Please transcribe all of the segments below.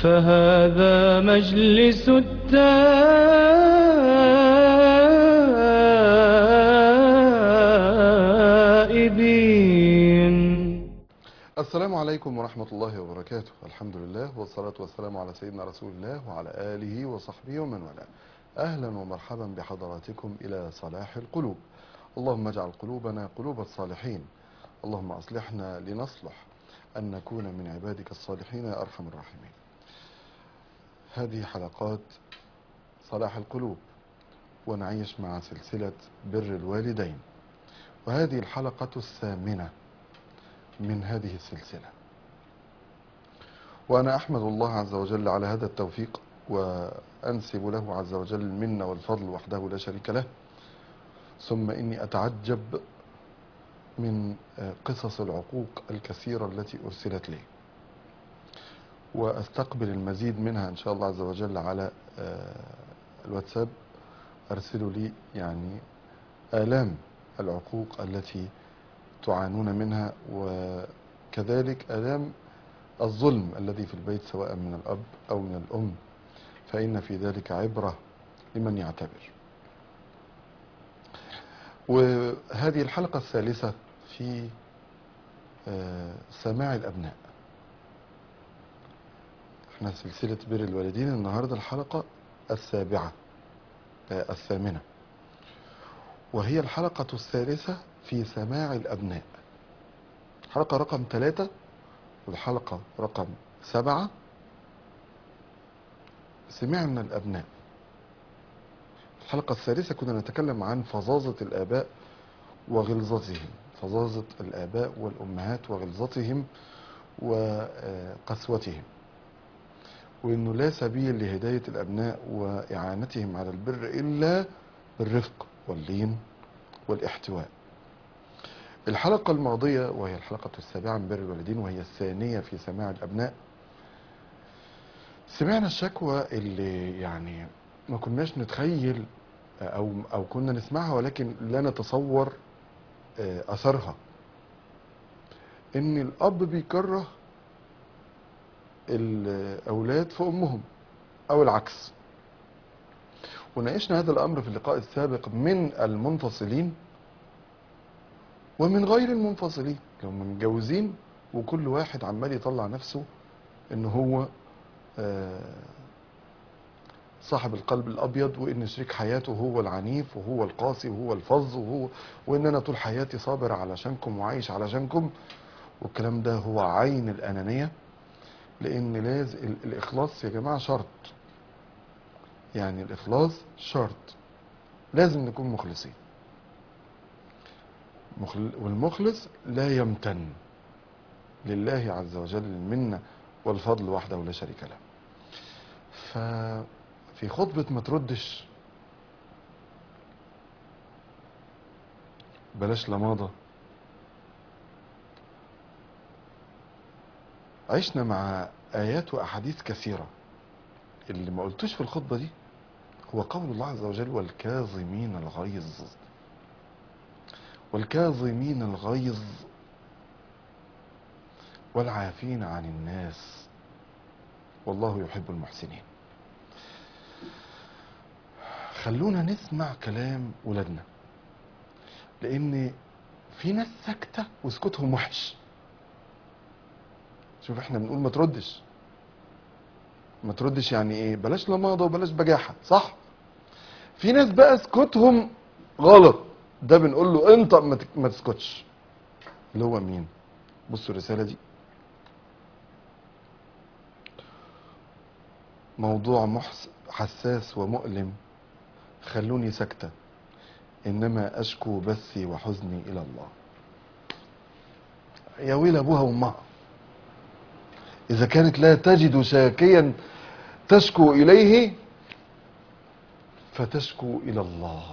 فهذا مجلس التائبين السلام عليكم ورحمة الله وبركاته الحمد لله والصلاة والسلام على سيدنا رسول الله وعلى آله وصحبه ومن والاه أهلا ومرحبا بحضراتكم إلى صلاح القلوب اللهم اجعل قلوبنا قلوب الصالحين اللهم أصلحنا لنصلح أن نكون من عبادك الصالحين يا أرحم الراحمين هذه حلقات صلاح القلوب ونعيش مع سلسلة بر الوالدين وهذه الحلقة الثامنة من هذه السلسلة وأنا أحمد الله عز وجل على هذا التوفيق وأنسب له عز وجل المنة والفضل وحده لا شريك له ثم إني أتعجب من قصص العقوق الكثيرة التي أرسلت لي وأستقبل المزيد منها إن شاء الله عز وجل على الواتساب أرسلوا لي يعني آلام العقوق التي تعانون منها وكذلك آلام الظلم الذي في البيت سواء من الأب أو من الأم فإن في ذلك عبرة لمن يعتبر وهذه الحلقة الثالثة في سماع الأبناء احنا سلسلة بر الوالدين النهاردة الحلقة السابعة الثامنة وهي الحلقة الثالثة في سماع الأبناء حلقة رقم ثلاثة والحلقة رقم سبعة سمعنا الأبناء الحلقة الثالثة كنا نتكلم عن فظاظة الآباء وغلظتهم فظاظة الآباء والأمهات وغلظتهم وقسوتهم وأنه لا سبيل لهداية الأبناء وإعانتهم على البر إلا بالرفق واللين والاحتواء الحلقة الماضية وهي الحلقة السابعة من بر الوالدين وهي الثانية في سماع الأبناء سمعنا الشكوى اللي يعني ما كناش نتخيل أو, أو كنا نسمعها ولكن لا نتصور أثرها إن الأب بيكره الأولاد في أمهم أو العكس وناقشنا هذا الأمر في اللقاء السابق من المنفصلين ومن غير المنفصلين لو متجوزين وكل واحد عمال يطلع نفسه ان هو صاحب القلب الابيض وان شريك حياته هو العنيف وهو القاسي وهو الفظ وهو وان انا طول حياتي صابر علشانكم وعايش علشانكم والكلام ده هو عين الانانيه لان لازم الاخلاص يا جماعه شرط يعني الاخلاص شرط لازم نكون مخلصين والمخلص لا يمتن لله عز وجل المنة والفضل وحده لا شريك له ففي خطبة ما تردش بلاش لماضة عشنا مع آيات وأحاديث كثيرة اللي ما قلتوش في الخطبة دي هو قول الله عز وجل والكاظمين الغيظ والكاظمين الغيظ والعافين عن الناس والله يحب المحسنين خلونا نسمع كلام ولادنا لان في ناس ساكته وسكوتهم وحش شوف احنا بنقول ما تردش ما تردش يعني ايه بلاش لماضه وبلاش بجاحه صح في ناس بقى سكوتهم غلط ده بنقول له انت ما تسكتش اللي هو مين بصوا الرسالة دي موضوع محس حساس ومؤلم خلوني ساكتة إنما أشكو بثي وحزني إلى الله يا ويل أبوها وأمها إذا كانت لا تجد شاكيا تشكو إليه فتشكو إلى الله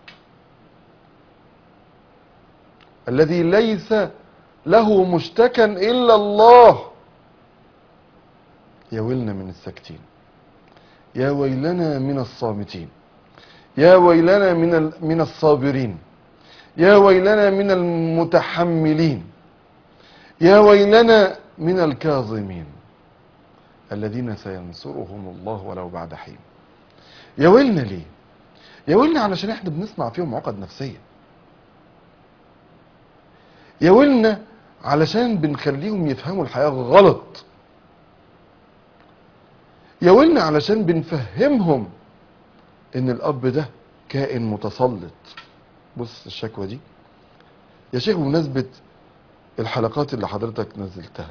الذي ليس له مشتكى إلا الله يا ويلنا من الساكتين يا ويلنا من الصامتين يا ويلنا من من الصابرين يا ويلنا من المتحملين يا ويلنا من الكاظمين الذين سينصرهم الله ولو بعد حين يا ويلنا ليه يا ويلنا علشان احنا بنسمع فيهم عقد نفسية يا ويلنا علشان بنخليهم يفهموا الحياة غلط يا ويلنا علشان بنفهمهم ان الاب ده كائن متسلط بص الشكوى دي يا شيخ بمناسبة الحلقات اللي حضرتك نزلتها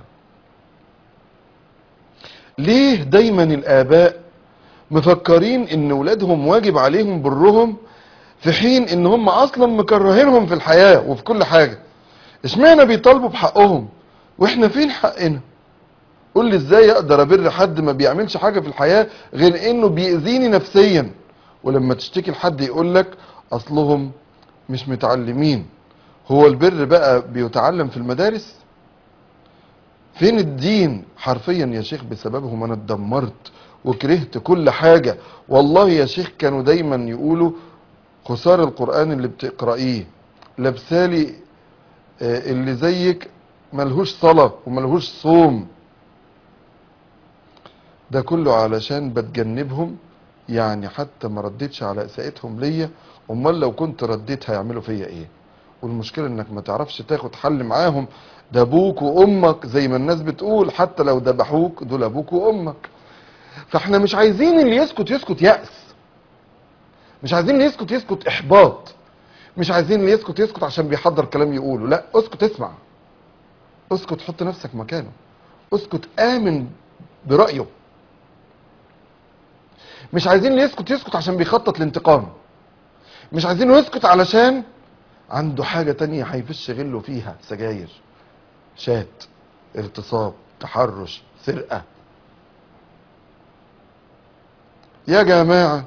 ليه دايما الاباء مفكرين ان ولادهم واجب عليهم برهم في حين ان هم اصلا مكرهينهم في الحياة وفي كل حاجة اشمعنى بيطالبوا بحقهم واحنا فين حقنا قول لي ازاي اقدر ابر حد ما بيعملش حاجة في الحياة غير انه بيأذيني نفسيا ولما تشتكي لحد يقول لك اصلهم مش متعلمين هو البر بقى بيتعلم في المدارس فين الدين حرفيا يا شيخ بسببهم انا اتدمرت وكرهت كل حاجة والله يا شيخ كانوا دايما يقولوا خسار القرآن اللي بتقرأيه لابسالي آه، اللي زيك ملهوش صلاة وملهوش صوم ده كله علشان بتجنبهم يعني حتى ما رديتش على اساءتهم ليا امال لو كنت رديت هيعملوا فيا ايه والمشكله انك ما تعرفش تاخد حل معاهم ده ابوك وامك زي ما الناس بتقول حتى لو ذبحوك دول ابوك وامك فاحنا مش عايزين اللي يسكت يسكت يأس مش عايزين اللي يسكت يسكت احباط مش عايزين اللي يسكت يسكت عشان بيحضر كلام يقوله لا اسكت اسمع اسكت حط نفسك مكانه اسكت امن برأيه مش عايزين اللي يسكت يسكت عشان بيخطط لانتقام مش عايزينه يسكت علشان عنده حاجة تانية هيفش غله فيها سجاير شات اغتصاب تحرش سرقة يا جماعة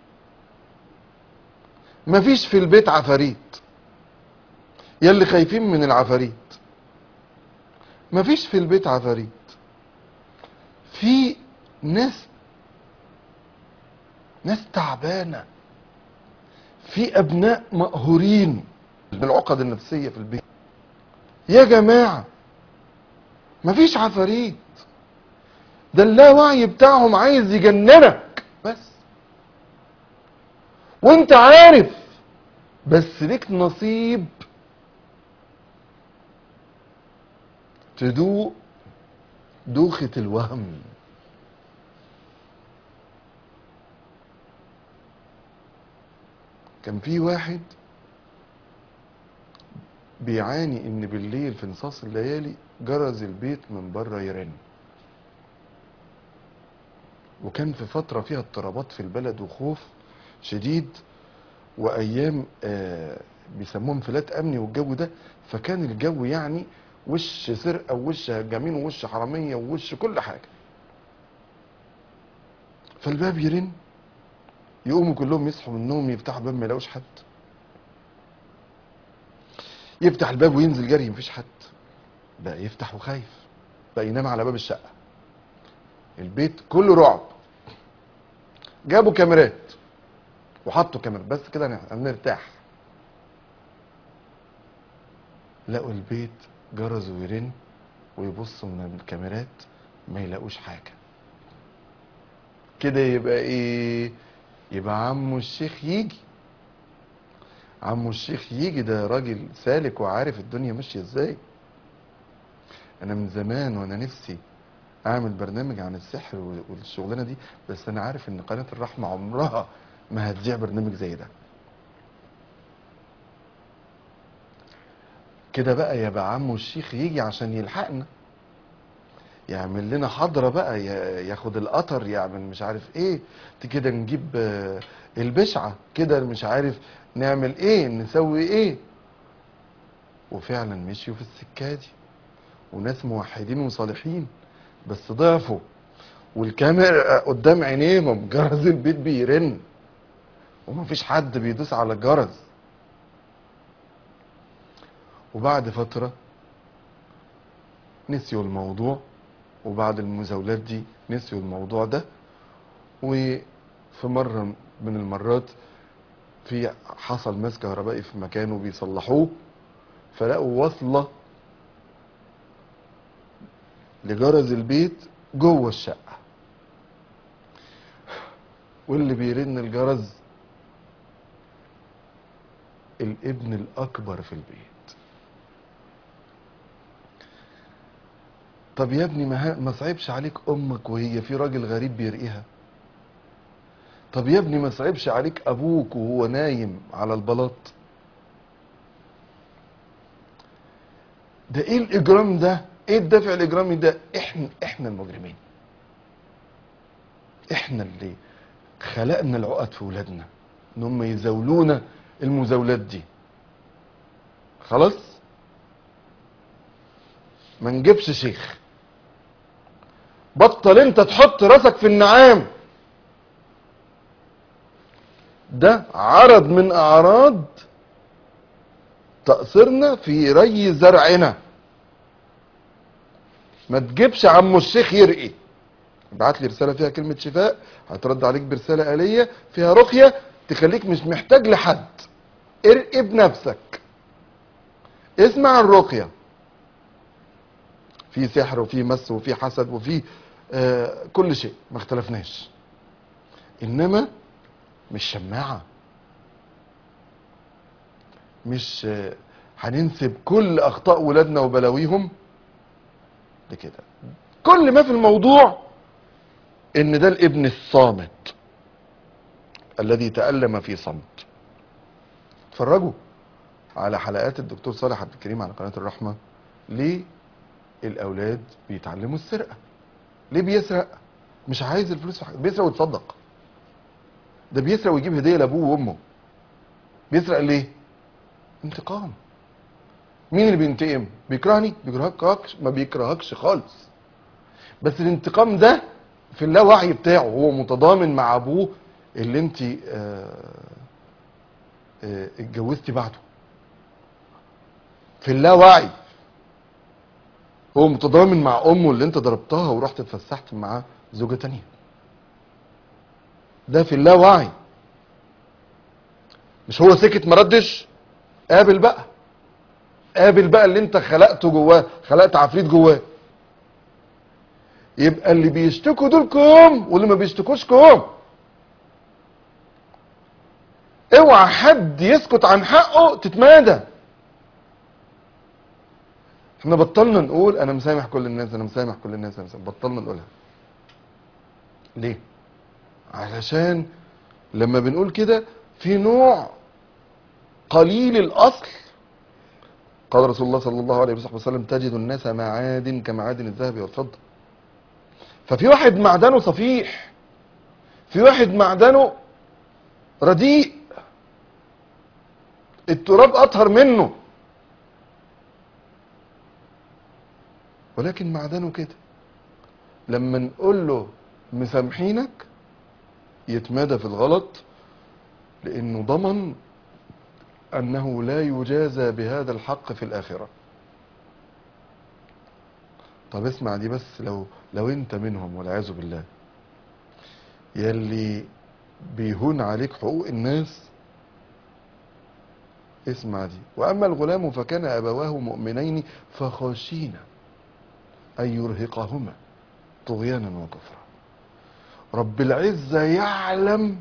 مفيش في البيت عفاريت يا اللي خايفين من العفاريت مفيش في البيت عفاريت في ناس ناس تعبانة في أبناء مقهورين بالعقد النفسية في البيت يا جماعة مفيش عفاريت ده اللاوعي بتاعهم عايز يجننك بس وانت عارف بس ليك نصيب تدوق دوخة الوهم كان في واحد بيعاني ان بالليل في نصاص الليالي جرز البيت من بره يرن وكان في فترة فيها اضطرابات في البلد وخوف شديد وايام آه بيسموهم انفلات امني والجو ده فكان الجو يعني وش سرقة ووش هجامين ووش حرامية ووش كل حاجة فالباب يرن يقوموا كلهم يصحوا من النوم يفتحوا الباب ما يلاقوش حد يفتح الباب وينزل جري مفيش حد بقى يفتح وخايف بقى ينام على باب الشقة البيت كله رعب جابوا كاميرات وحطوا كاميرا بس كده هن- هنرتاح لقوا البيت جرز ويرن ويبصوا من الكاميرات ما يلاقوش حاجة كده يبقى ايه يبقى عمو الشيخ يجي عمو الشيخ يجي ده راجل سالك وعارف الدنيا ماشيه ازاي انا من زمان وانا نفسي اعمل برنامج عن السحر وال- والشغلانه دي بس انا عارف ان قناه الرحمه عمرها ما هتذيع برنامج زي ده كده بقى يبقى عمو الشيخ يجي عشان يلحقنا يعمل لنا حضرة بقى ي- ياخد القطر يعمل مش عارف ايه ت- كده نجيب آه، البشعة كده مش عارف نعمل ايه نسوي ايه وفعلا مشيوا في السكة دي وناس موحدين وصالحين بس ضعفوا والكاميرا قدام عينيهم جرس البيت بيرن ومفيش حد بيدوس على الجرس وبعد فترة نسيوا الموضوع وبعد المزاولات دي نسيوا الموضوع ده وفي مرة من المرات في حصل ماس كهربائي في مكان وبيصلحوه فلقوا وصلة لجرز البيت جوه الشقة واللي بيرن الجرس الابن الاكبر في البيت طب يا ابني ما, ها- ما صعبش عليك امك وهي في راجل غريب بيرقيها طب يا ابني ما صعبش عليك ابوك وهو نايم على البلاط ده ايه الاجرام ده ايه الدافع الاجرامي ده احنا احنا المجرمين احنا اللي خلقنا العقد في ولادنا ان هم يزاولونا المزاولات دي خلاص ما نجيبش شيخ بطل انت تحط راسك في النعام ده عرض من اعراض تقصيرنا في ري زرعنا ما تجيبش عمو الشيخ يرقي ابعت لي رساله فيها كلمه شفاء هترد عليك برساله آلية فيها رقيه تخليك مش محتاج لحد ارقي بنفسك اسمع الرقيه في سحر وفي مس وفي حسد وفي آه كل شيء ما اختلفناش انما مش شماعه مش آه، هننسب كل اخطاء ولادنا وبلاويهم لكده كل ما في الموضوع ان ده الابن الصامت الذي تألم في صمت اتفرجوا على حلقات الدكتور صالح عبد الكريم على قناة الرحمة ليه الاولاد بيتعلموا السرقة ليه بيسرق مش عايز الفلوس في حاجة. بيسرق ويتصدق ده بيسرق ويجيب هدية لابوه وامه بيسرق ليه انتقام مين اللي بينتقم بيكرهني بيكرهكش ما بيكرهكش خالص بس الانتقام ده في اللاوعي بتاعه هو متضامن مع ابوه اللي انت آه، آه، اتجوزتي بعده في اللاوعي هو متضامن مع امه اللي انت ضربتها ورحت اتفسحت مع زوجة تانية ده في اللاوعي مش هو سكت مردش قابل بقى قابل بقى اللي انت خلقته جواه خلقت عفريت جواه يبقى اللي بيشتكوا دول كوم واللي ما بيشتكوش كوم اوعى حد يسكت عن حقه تتمادى احنا بطلنا نقول انا مسامح كل الناس انا مسامح كل الناس انا مسامح. بطلنا نقولها ليه علشان لما بنقول كده في نوع قليل الاصل قال رسول الله صلى الله عليه وسلم تجد الناس معادن كمعادن الذهب والفضه ففي واحد معدنه صفيح في واحد معدنه رديء التراب اطهر منه ولكن معدنه كده لما نقول له مسامحينك يتمادى في الغلط لانه ضمن انه لا يجازى بهذا الحق في الاخره طب اسمع دي بس لو لو انت منهم والعياذ بالله يلي بيهون عليك حقوق الناس اسمع دي واما الغلام فكان ابواه مؤمنين فخشينا ان يرهقهما طغيانا وكفرا رب العزه يعلم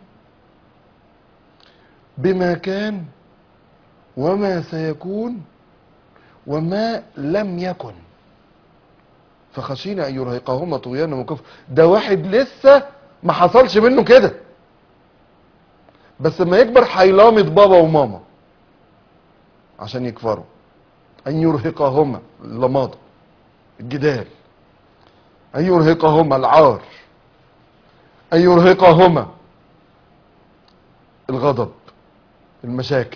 بما كان وما سيكون وما لم يكن فخشينا ان يرهقهما طغيانا وكفرا ده واحد لسه ما حصلش منه كده بس لما يكبر هيلامط بابا وماما عشان يكفروا ان يرهقهما اللماطه الجدال ان يرهقهما العار ان يرهقهما الغضب المشاكل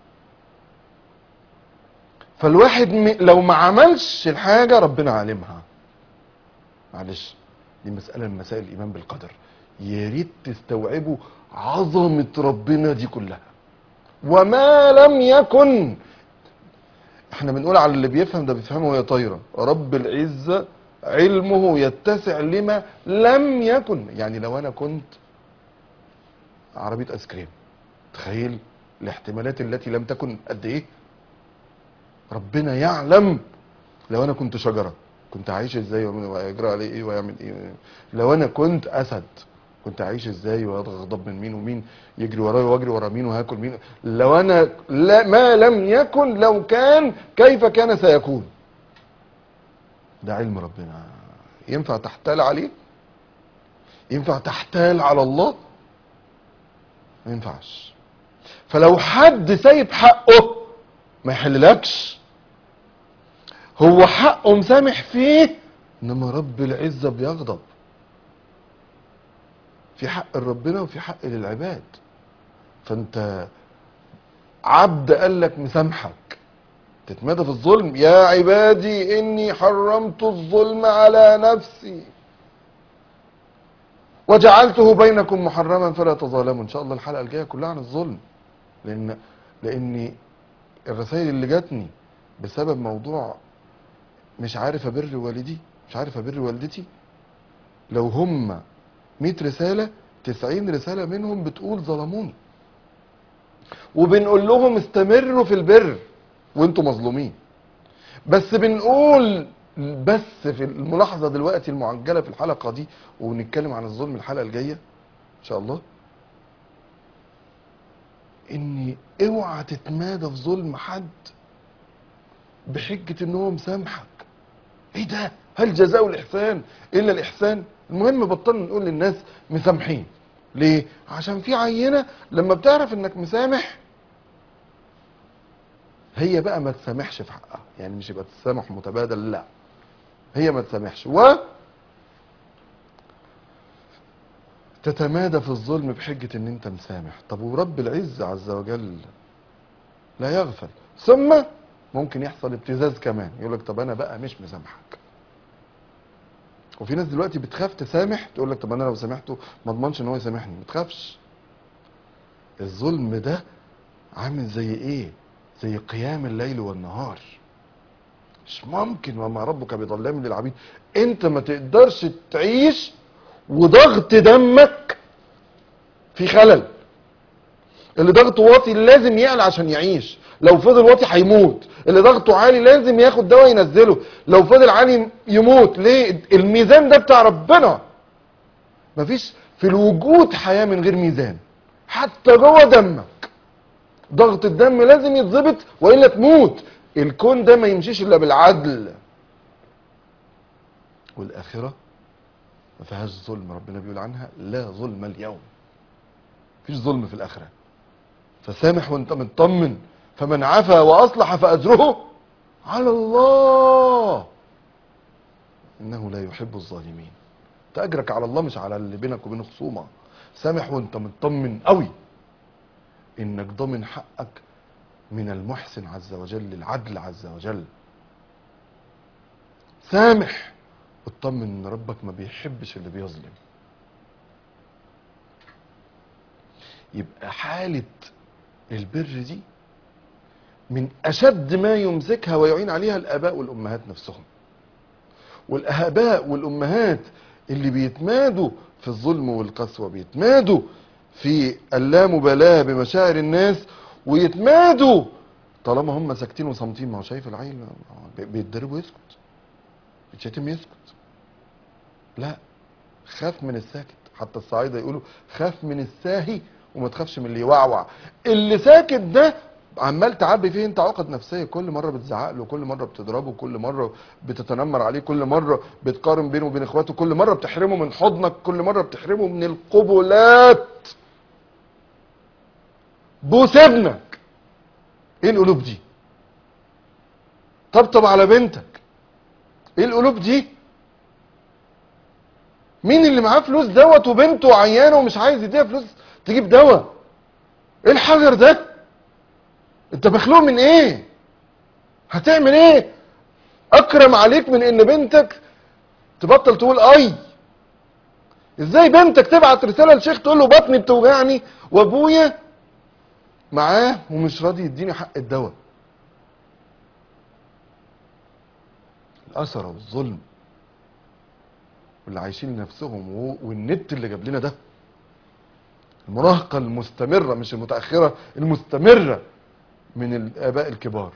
فالواحد م... لو ما عملش الحاجة ربنا عالمها معلش دي مسألة من مسائل الإيمان بالقدر يا ريت تستوعبوا عظمة ربنا دي كلها وما لم يكن احنا بنقول على اللي بيفهم ده بيفهمه وهي طايرة رب العزة علمه يتسع لما لم يكن يعني لو انا كنت عربية ايس كريم تخيل الاحتمالات التي لم تكن قد ايه ربنا يعلم لو انا كنت شجره كنت عايش ازاي ويجرى عليه ايه ويعمل ايه لو انا كنت اسد كنت اعيش ازاي واغضب من مين ومين يجري ورايا واجري ورا مين وهاكل مين لو انا لا ما لم يكن لو كان كيف كان سيكون ده علم ربنا ينفع تحتال عليه ينفع تحتال على الله ما ينفعش فلو حد سايب حقه ما يحللكش هو حقه مسامح فيه انما رب العزة بيغضب في حق لربنا وفي حق للعباد فانت عبد قال لك مسامحك تتمادى في الظلم يا عبادي اني حرمت الظلم على نفسي وجعلته بينكم محرما فلا تظالموا ان شاء الله الحلقه الجايه كلها عن الظلم لان لاني الرسائل اللي جاتني بسبب موضوع مش عارف ابر والدي مش عارف ابر والدتي لو هم 100 رساله 90 رساله منهم بتقول ظلموني وبنقول لهم استمروا في البر وانتم مظلومين بس بنقول بس في الملاحظه دلوقتي المعجله في الحلقه دي ونتكلم عن الظلم الحلقه الجايه ان شاء الله ان اوعى تتمادى في ظلم حد بحجه ان هو مسامحك ايه ده هل جزاء الاحسان الا الاحسان المهم بطلنا نقول للناس مسامحين ليه عشان في عينه لما بتعرف انك مسامح هي بقى ما تسامحش في حقها يعني مش يبقى تسامح متبادل لا هي ما تسامحش و تتمادى في الظلم بحجة ان انت مسامح طب ورب العزة عز وجل لا يغفل ثم ممكن يحصل ابتزاز كمان يقول لك طب انا بقى مش مسامحك وفي ناس دلوقتي بتخاف تسامح تقول لك طب انا لو سامحته ما اضمنش ان هو يسامحني ما تخافش الظلم ده عامل زي ايه زي قيام الليل والنهار مش ممكن وما ربك بظلام للعبيد انت ما تقدرش تعيش وضغط دمك في خلل اللي ضغطه واطي لازم يعلى عشان يعيش لو فضل واطي هيموت اللي ضغطه عالي لازم ياخد دواء ينزله لو فضل عالي يموت ليه الميزان ده بتاع ربنا مفيش في الوجود حياة من غير ميزان حتى جوه دمك ضغط الدم لازم يتظبط والا تموت الكون ده ما يمشيش الا بالعدل والاخره ما فيهاش ظلم ربنا بيقول عنها لا ظلم اليوم مفيش ظلم في الاخره فسامح وانت مطمن فمن عفا واصلح فاجره على الله انه لا يحب الظالمين تاجرك على الله مش على اللي بينك وبين خصومه سامح وانت مطمن قوي انك ضامن حقك من المحسن عز وجل العدل عز وجل سامح اطمن ان ربك ما بيحبش اللي بيظلم يبقى حالة البر دي من اشد ما يمسكها ويعين عليها الاباء والامهات نفسهم والاباء والامهات اللي بيتمادوا في الظلم والقسوة بيتمادوا في اللامبالاة بمشاعر الناس ويتمادوا طالما هم ساكتين وصامتين ما هو شايف العيل بيتضرب ويسكت يتشتم يسكت لا خاف من الساكت حتى الصعايدة يقولوا خاف من الساهي وما تخافش من اللي يوعوع اللي ساكت ده عمال تعبي فيه انت عقد نفسيه كل مره بتزعق له كل مره بتضربه كل مره بتتنمر عليه كل مره بتقارن بينه وبين اخواته كل مره بتحرمه من حضنك كل مره بتحرمه من القبلات بوس ابنك ايه القلوب دي طبطب على بنتك ايه القلوب دي مين اللي معاه فلوس دوت وبنته عيانه ومش عايز يديها فلوس تجيب دواء ايه الحجر ده انت مخلوق من ايه هتعمل ايه اكرم عليك من ان بنتك تبطل تقول اي ازاي بنتك تبعت رساله لشيخ تقول له بطني بتوجعني وابويا معاه ومش راضي يديني حق الدواء الأسرة والظلم واللي عايشين لنفسهم و- والنت اللي جاب لنا ده المراهقة المستمرة مش المتأخرة المستمرة من الآباء الكبار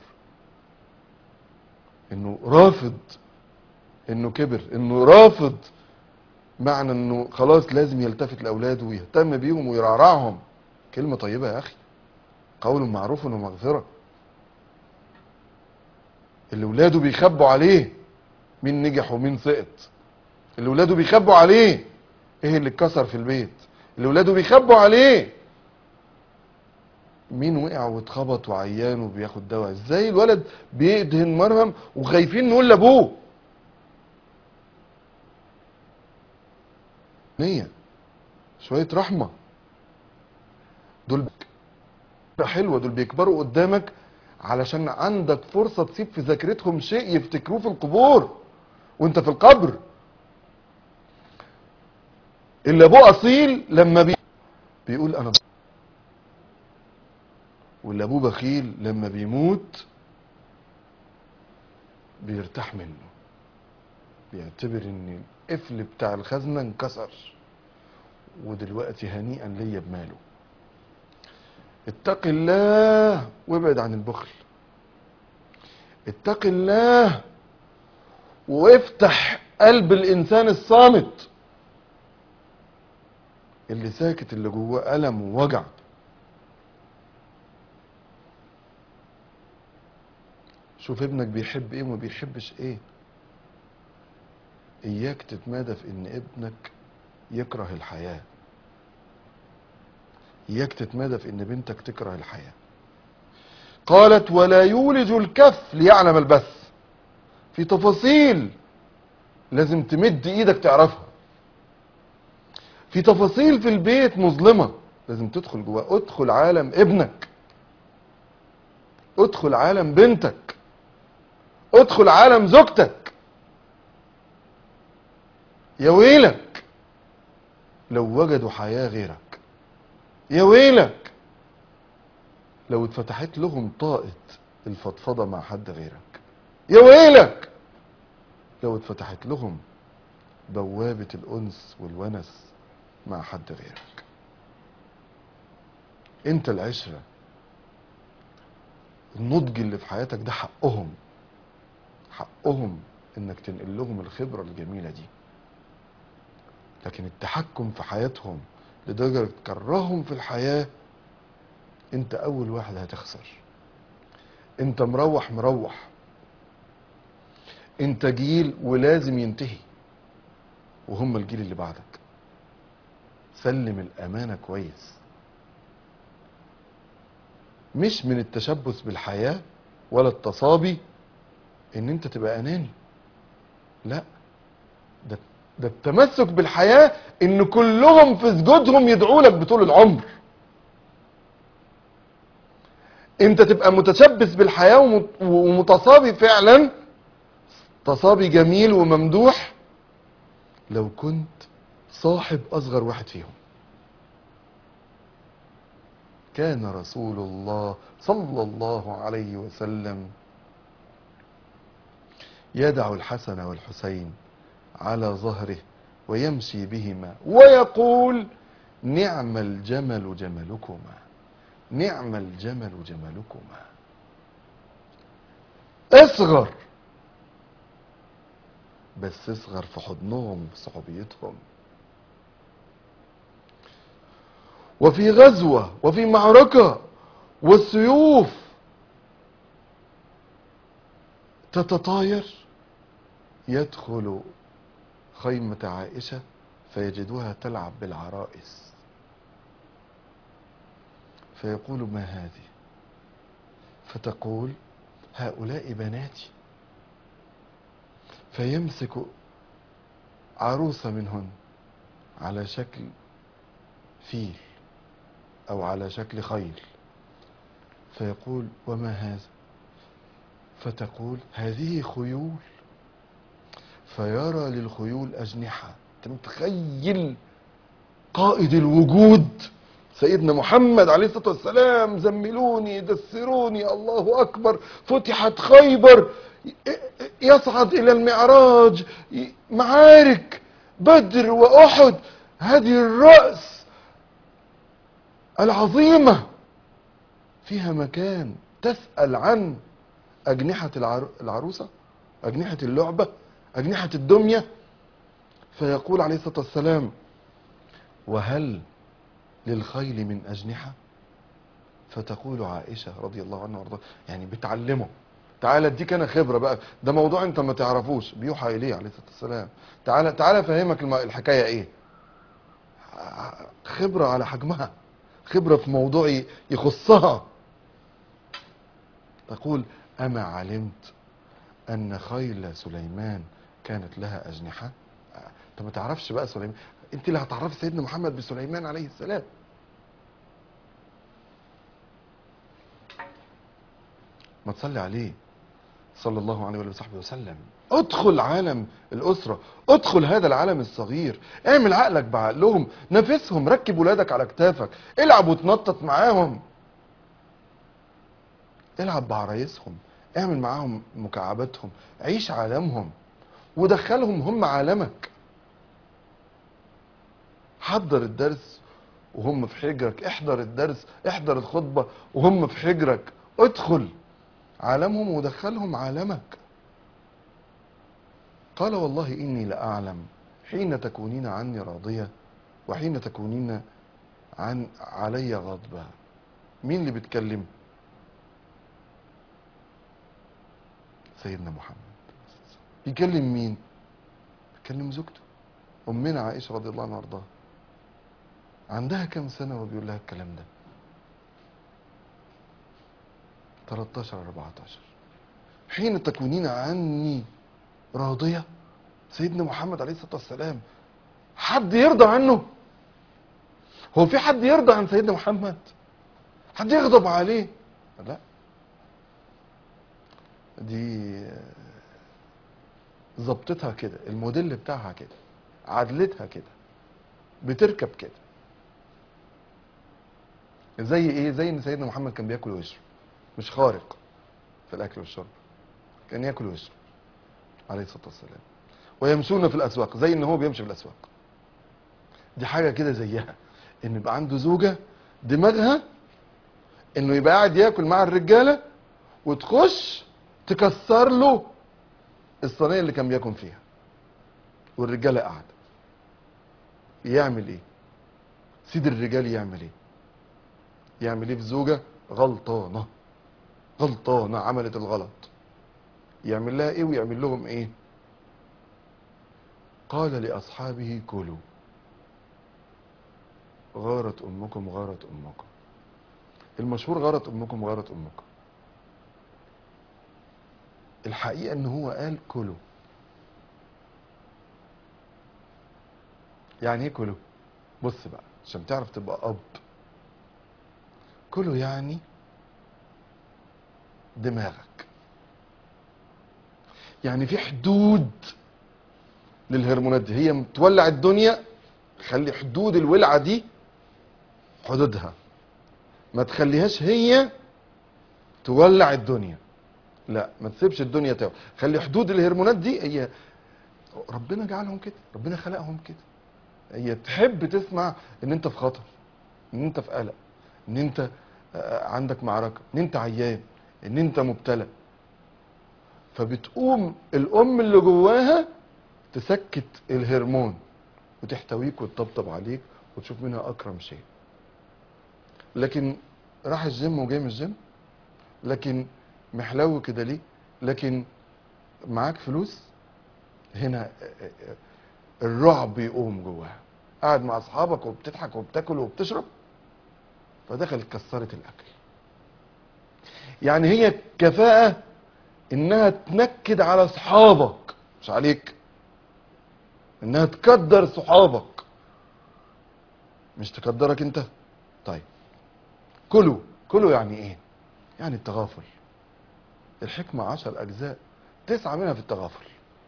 إنه رافض إنه كبر إنه رافض معنى انه خلاص لازم يلتفت لاولاده ويهتم بيهم ويرعرعهم كلمه طيبه يا اخي قول معروف ومغفره اللي ولاده بيخبوا عليه مين نجح ومين سقط اللي ولاده بيخبوا عليه ايه اللي اتكسر في البيت اللي ولاده بيخبوا عليه مين وقع واتخبط وعيان وبياخد دواء ازاي الولد بيدهن مرهم وخايفين نقول لابوه نية شوية رحمة دول بيك- حلوة دول بيكبروا قدامك علشان عندك فرصة تسيب في ذاكرتهم شيء يفتكروه في القبور وانت في القبر اللي ابوه اصيل لما بي... بيقول انا واللي ابوه بخيل لما بيموت بيرتاح منه بيعتبر ان القفل بتاع الخزنة انكسر ودلوقتي هنيئا ليا بماله اتق الله وابعد عن البخل اتق الله وافتح قلب الانسان الصامت اللي ساكت اللي جواه الم ووجع شوف ابنك بيحب ايه وما بيحبش ايه اياك تتمادى في ان ابنك يكره الحياة اياك تتمادى في ان بنتك تكره الحياة قالت ولا يولج الكف ليعلم البث في تفاصيل لازم تمد ايدك تعرفها في تفاصيل في البيت مظلمة لازم تدخل جواه ادخل عالم ابنك ادخل عالم بنتك ادخل عالم زوجتك يا ويلك لو وجدوا حياة غيرك يا ويلك لو اتفتحت لهم طاقة الفضفضة مع حد غيرك يا ويلك لو اتفتحت لهم بوابة الأنس والونس مع حد غيرك انت العشرة النضج اللي في حياتك ده حقهم حقهم انك تنقل لهم الخبرة الجميلة دي لكن التحكم في حياتهم لدرجة تكرههم في الحياة انت اول واحد هتخسر انت مروح مروح انت جيل ولازم ينتهي وهم الجيل اللي بعدك سلم الامانة كويس مش من التشبث بالحياة ولا التصابي ان انت تبقى اناني لا ده ده التمسك بالحياة ان كلهم في سجودهم يدعوا لك بطول العمر انت تبقى متشبث بالحياة ومت- ومتصابي فعلا تصابي جميل وممدوح لو كنت صاحب اصغر واحد فيهم كان رسول الله صلى الله عليه وسلم يدع الحسن والحسين على ظهره ويمشي بهما ويقول نعم الجمل جملكما نعم الجمل جملكما اصغر بس اصغر في حضنهم في صحوبيتهم وفي غزوة وفي معركة والسيوف تتطاير يدخل خيمة عائشة فيجدها تلعب بالعرائس فيقول ما هذه فتقول هؤلاء بناتي فيمسك عروسة منهن على شكل فيل أو على شكل خيل فيقول وما هذا فتقول هذه خيول فيرى للخيول أجنحة أنت متخيل قائد الوجود سيدنا محمد عليه الصلاة والسلام زملوني دسروني الله أكبر فتحت خيبر يصعد إلى المعراج معارك بدر وأحد هذه الرأس العظيمة فيها مكان تسأل عن أجنحة العر- العروسة أجنحة اللعبة أجنحة الدمية فيقول عليه الصلاة والسلام وهل للخيل من أجنحة فتقول عائشة رضي الله عنها وارضاها يعني بتعلمه تعالى اديك انا خبرة بقى ده موضوع انت ما تعرفوش بيوحى اليه عليه الصلاة والسلام تعالى تعالى افهمك الم- الحكاية ايه خبرة على حجمها خبرة في موضوع يخصها تقول أما علمت أن خيل سليمان كانت لها أجنحة أنت ما تعرفش بقى سليمان أنت اللي هتعرفي سيدنا محمد بسليمان عليه السلام ما تصلي عليه صلى الله عليه وآله وصحبه وسلم ادخل عالم الأسرة ادخل هذا العالم الصغير اعمل عقلك بعقلهم نافسهم ركب ولادك على كتافك العب وتنطط معاهم العب بعرايسهم اعمل معاهم مكعباتهم عيش عالمهم ودخلهم هم عالمك حضر الدرس وهم في حجرك احضر الدرس احضر الخطبة وهم في حجرك ادخل عالمهم ودخلهم عالمك قال والله إني لأعلم حين تكونين عني راضية وحين تكونين عن علي غضبة مين اللي بيتكلم سيدنا محمد بيكلم مين بيكلم زوجته أمنا عائشة رضي الله عنها وارضاها عندها كم سنة وبيقول لها الكلام ده 13 14 حين تكونين عني راضية سيدنا محمد عليه الصلاة والسلام حد يرضى عنه هو في حد يرضى عن سيدنا محمد حد يغضب عليه لا دي ظبطتها كده الموديل بتاعها كده عدلتها كده بتركب كده زي ايه زي ان سيدنا محمد كان بياكل ويشرب مش خارق في الاكل والشرب كان ياكل ويشرب عليه الصلاه والسلام ويمشون في الاسواق زي ان هو بيمشي في الاسواق دي حاجه كده زيها ان يبقى عنده زوجه دماغها انه يبقى قاعد ياكل مع الرجاله وتخش تكسر له الصينيه اللي كان بياكل فيها والرجاله قاعده يعمل ايه سيد الرجال يعمل ايه يعمل ايه في زوجه غلطانه غلطانه عملت الغلط يعمل لها ايه ويعمل لهم ايه قال لاصحابه كلوا غارت امكم غارت امكم المشهور غارت امكم غارت امكم الحقيقه ان هو قال كلوا يعني ايه كلوا بص بقى عشان تعرف تبقى اب كله يعني دماغك يعني في حدود للهرمونات دي هي تولع الدنيا خلي حدود الولعة دي حدودها ما تخليهاش هي تولع الدنيا لا ما تسيبش الدنيا تولع خلي حدود الهرمونات دي هي ربنا جعلهم كده ربنا خلقهم كده هي تحب تسمع ان انت في خطر ان انت في قلق ان انت آه، عندك معركة ان انت عيان ان انت مبتلى فبتقوم الام اللي جواها تسكت الهرمون وتحتويك وتطبطب عليك وتشوف منها اكرم شيء لكن راح الجيم وجاي من الجيم لكن محلو كده ليه لكن معاك فلوس هنا آه، آه، آه، الرعب يقوم جواها قاعد مع اصحابك وبتضحك وبتاكل وبتشرب فدخلت كسرت الاكل يعني هي كفاءة انها تنكد على اصحابك مش عليك انها تقدر صحابك مش تقدرك انت طيب كلوا كلوا يعني ايه يعني التغافل الحكمة عشر اجزاء تسعة منها في التغافل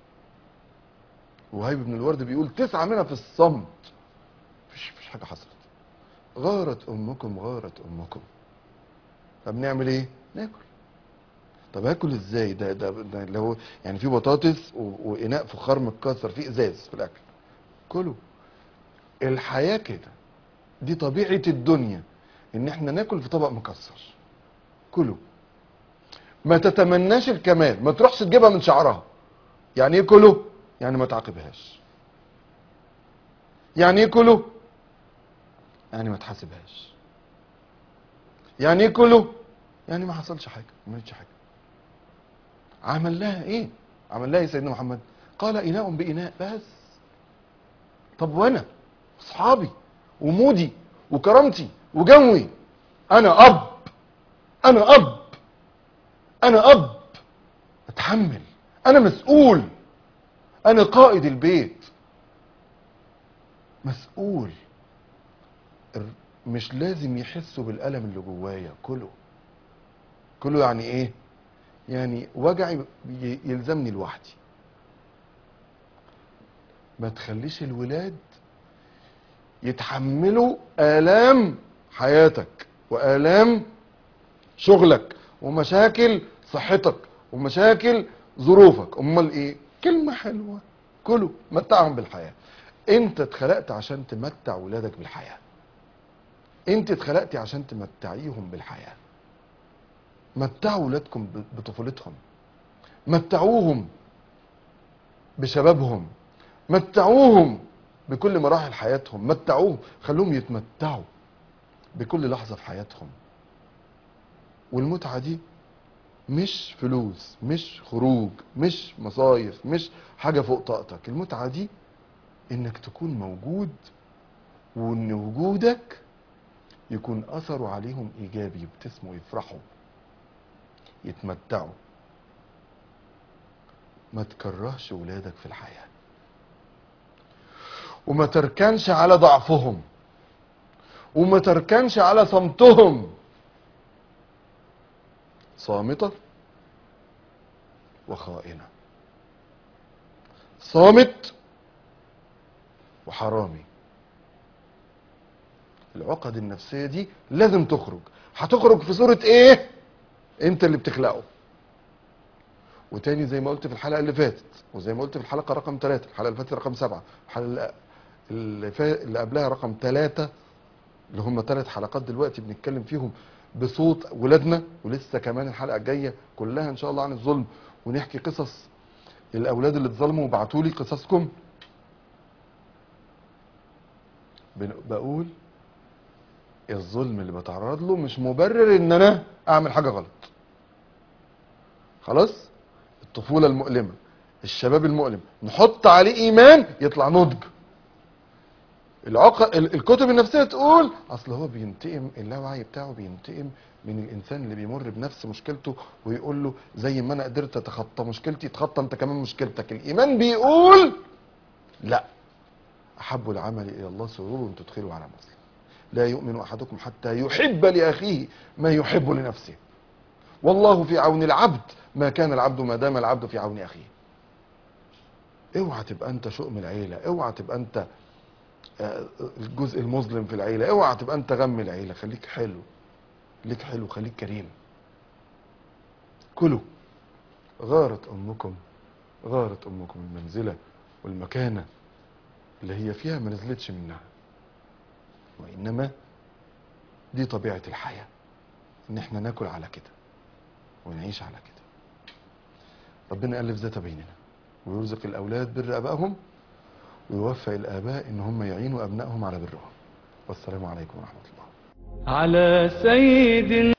وهيب بن الورد بيقول تسعة منها في الصمت مفيش مفيش حاجة حصلت غارت امكم غارت امكم طب نعمل ايه ناكل طب اكل ازاي ده ده, ده اللي هو يعني في بطاطس و- واناء فخار متكسر فيه ازاز في الاكل كله الحياه كده دي طبيعه الدنيا ان احنا ناكل في طبق مكسر كله ما تتمناش الكمال ما تروحش تجيبها من شعرها يعني ايه كله يعني ما تعاقبهاش يعني ايه كلوا يعني ما تحاسبهاش يعني ايه كلوا يعني ما حصلش حاجه ما عملتش حاجه عمل لها ايه عمل لها ايه سيدنا محمد قال اناء باناء بس طب وانا اصحابي ومودي وكرامتي وجوي انا اب انا اب انا اب اتحمل انا مسؤول انا قائد البيت مسؤول الر- مش لازم يحسوا بالالم اللي جوايا كله كله يعني ايه يعني وجعي ي- يلزمني لوحدي ما تخليش الولاد يتحملوا آلام حياتك وآلام شغلك ومشاكل صحتك ومشاكل ظروفك امال ايه كلمة حلوة كلوا متعهم بالحياة انت اتخلقت عشان تمتع ولادك بالحياة انت اتخلقتي عشان تمتعيهم بالحياة متعوا ولادكم ب- بطفولتهم متعوهم بشبابهم متعوهم بكل مراحل حياتهم متعوهم خلوهم يتمتعوا بكل لحظة في حياتهم والمتعة دي مش فلوس مش خروج مش مصايف مش حاجة فوق طاقتك المتعة دي انك تكون موجود وان وجودك يكون اثره عليهم ايجابي يبتسموا يفرحوا يتمتعوا ما تكرهش ولادك في الحياة وما تركنش على ضعفهم وما تركنش على صمتهم صامتة وخائنة صامت وحرامي العقد النفسية دي لازم تخرج هتخرج في صورة ايه انت اللي بتخلقه وتاني زي ما قلت في الحلقة اللي فاتت وزي ما قلت في الحلقة رقم ثلاثة الحلقة اللي فاتت رقم سبعة الحلقة اللي, فا... اللي قبلها رقم ثلاثة اللي هم ثلاث حلقات دلوقتي بنتكلم فيهم بصوت ولادنا ولسه كمان الحلقة الجاية كلها ان شاء الله عن الظلم ونحكي قصص الاولاد اللي اتظلموا وبعتوا لي قصصكم بن- بقول الظلم اللي بتعرض له مش مبرر ان انا اعمل حاجة غلط خلاص الطفولة المؤلمة الشباب المؤلم نحط عليه ايمان يطلع نضج العق... ال- الكتب النفسية تقول اصل هو بينتقم اللاوعي بتاعه بينتقم من الانسان اللي بيمر بنفس مشكلته ويقول له زي ما انا قدرت اتخطى مشكلتي تخطى انت كمان مشكلتك الايمان بيقول لا احب العمل الى الله سرور تدخله على مسلم لا يؤمن احدكم حتى يحب لاخيه ما يحب لنفسه والله في عون العبد ما كان العبد ما دام العبد في عون اخيه اوعى تبقى انت شؤم العيله اوعى تبقى انت آه، الجزء المظلم في العيله اوعى تبقى انت غم العيله خليك حلو خليك حلو خليك كريم كلوا غارت امكم غارت امكم المنزله والمكانه اللي هي فيها ما نزلتش منها وانما دي طبيعه الحياه ان احنا ناكل على كده ونعيش على كده ربنا يألف ذات بيننا ويرزق الاولاد بر ابائهم ويوفق الاباء ان هم يعينوا ابنائهم على برهم والسلام عليكم ورحمه الله على سيد